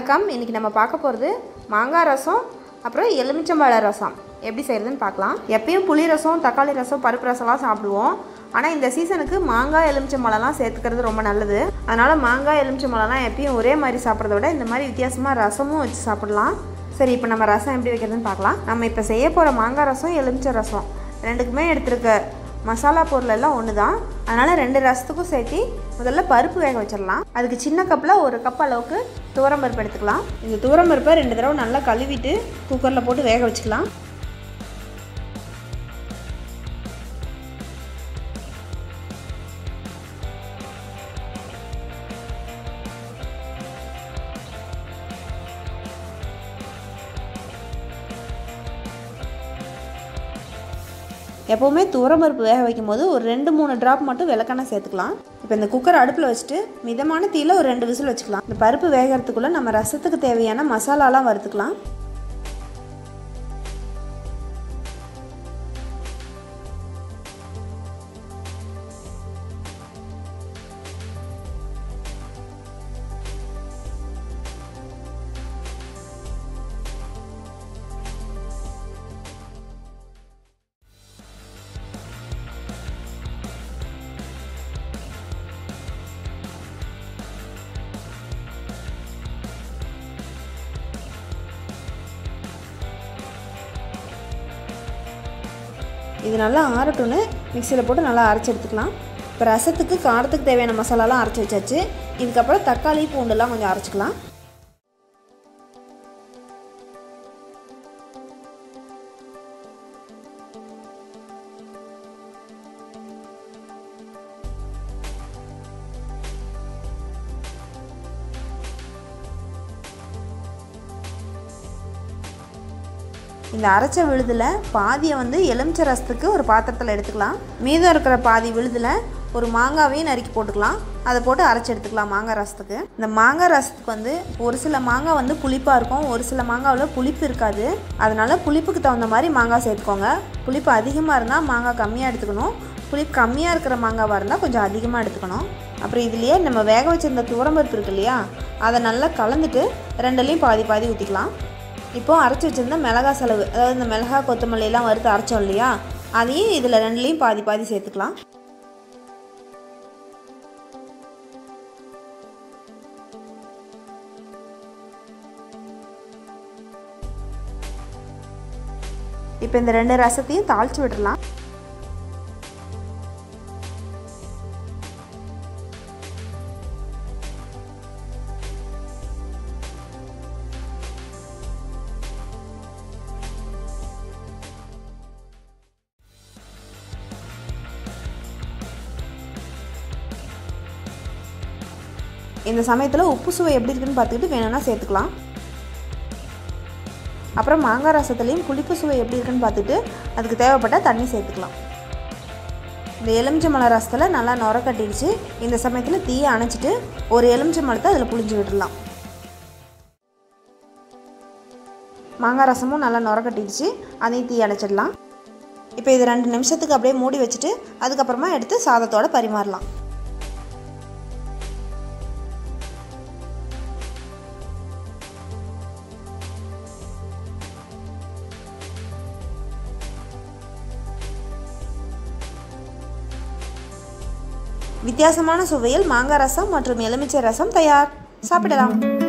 வணக்கம் இன்றைக்கி நம்ம பார்க்க போகிறது மாங்காய் ரசம் அப்புறம் எலுமிச்சம்பழ ரசம் எப்படி செய்கிறதுன்னு பார்க்கலாம் எப்பயும் புளி ரசம் தக்காளி ரசம் பருப்பு ரசம்லாம் சாப்பிடுவோம் ஆனால் இந்த சீசனுக்கு மாங்காய் எலுமிச்சம்பழம்லாம் சேர்த்துக்கிறது ரொம்ப நல்லது அதனால் மாங்காய் எலுமிச்சம்பழம்லாம் எப்பயும் ஒரே மாதிரி சாப்பிட்றத விட இந்த மாதிரி வித்தியாசமாக ரசமும் வச்சு சாப்பிடலாம் சரி இப்போ நம்ம ரசம் எப்படி வைக்கிறதுன்னு பார்க்கலாம் நம்ம இப்போ செய்ய போகிற மாங்காய் ரசம் எலுமிச்சை ரசம் ரெண்டுக்குமே எடுத்திருக்க மசாலா பொருள் எல்லாம் ஒன்று தான் அதனால் ரெண்டு ரசத்துக்கும் சேர்த்து முதல்ல பருப்பு வேக வச்சிடலாம் அதுக்கு சின்ன கப்பில் ஒரு கப் அளவுக்கு துவரம் பருப்பு எடுத்துக்கலாம் இந்த துவரம் பருப்பை ரெண்டு தடவை நல்லா கழுவிட்டு குக்கரில் போட்டு வேக வச்சுக்கலாம் எப்போவுமே துவரம்பருப்பு வேக வைக்கும் போது ஒரு ரெண்டு மூணு ட்ராப் மட்டும் விளக்கெண்ணெய் சேர்த்துக்கலாம் இப்போ இந்த குக்கர் அடுப்பில் வச்சுட்டு மிதமான தீயில் ஒரு ரெண்டு விசில் வச்சுக்கலாம் இந்த பருப்பு வேகிறதுக்குள்ளே நம்ம ரசத்துக்கு தேவையான மசாலாலாம் வறுத்துக்கலாம் இது நல்லா ஆறட்டும்னு மிக்சியில் போட்டு நல்லா அரைச்சி எடுத்துக்கலாம் இப்போ ரசத்துக்கு காரத்துக்கு தேவையான மசாலாலாம் அரைச்சி வச்சாச்சு இதுக்கப்புறம் தக்காளி பூண்டுலாம் கொஞ்சம் அரைச்சிக்கலாம் இந்த அரைச்ச விழுதில் பாதியை வந்து எலுமிச்சை ரசத்துக்கு ஒரு பாத்திரத்தில் எடுத்துக்கலாம் மீதம் இருக்கிற பாதி விழுதில் ஒரு மாங்காவையும் நறுக்கி போட்டுக்கலாம் அதை போட்டு அரைச்சி எடுத்துக்கலாம் மாங்காய் ரசத்துக்கு இந்த மாங்காய் ரசத்துக்கு வந்து ஒரு சில மாங்காய் வந்து புளிப்பாக இருக்கும் ஒரு சில மாங்காவில் புளிப்பு இருக்காது அதனால் புளிப்புக்கு தகுந்த மாதிரி மாங்காய் சேர்த்துக்கோங்க புளிப்பு அதிகமாக இருந்தால் மாங்காய் கம்மியாக எடுத்துக்கணும் புளிப்பு கம்மியாக இருக்கிற மாங்காவாக இருந்தால் கொஞ்சம் அதிகமாக எடுத்துக்கணும் அப்புறம் இதுலேயே நம்ம வேக வச்சிருந்த துவரம்பருப்பு இருக்கு இல்லையா அதை நல்லா கலந்துட்டு ரெண்டுலேயும் பாதி பாதி ஊற்றிக்கலாம் இப்போ அரைச்சி வச்சிருந்த மிளகா செலவு அதாவது இந்த மிளகா கொத்தமல்லி எல்லாம் வறுத்து அரைச்சோம் இல்லையா அதையும் இதில் ரெண்டுலேயும் பாதி பாதி சேர்த்துக்கலாம் இப்போ இந்த ரெண்டு ரசத்தையும் தாளித்து விட்டுடலாம் இந்த சமயத்தில் உப்பு சுவை எப்படி இருக்குன்னு பார்த்துக்கிட்டு வேணும்னா சேர்த்துக்கலாம் அப்புறம் மாங்காய் ரசத்துலேயும் புளிப்பு சுவை எப்படி இருக்குன்னு பார்த்துட்டு அதுக்கு தேவைப்பட்டால் தண்ணி சேர்த்துக்கலாம் இந்த எலுமிச்சை மலை ரசத்தில் நல்லா நுர கட்டிடுச்சு இந்த சமயத்தில் தீயை அணைச்சிட்டு ஒரு எலுமிச்சை மலத்தை அதில் புளிஞ்சு விட்டுடலாம் மாங்காய் ரசமும் நல்லா நுர கட்டிடுச்சு அதையும் தீ அணைச்சிடலாம் இப்போ இது ரெண்டு நிமிஷத்துக்கு அப்படியே மூடி வச்சுட்டு அதுக்கப்புறமா எடுத்து சாதத்தோடு பரிமாறலாம் வித்தியாசமான சுவையில் மாங்காய் ரசம் மற்றும் எலுமிச்சை ரசம் தயார் சாப்பிடலாம்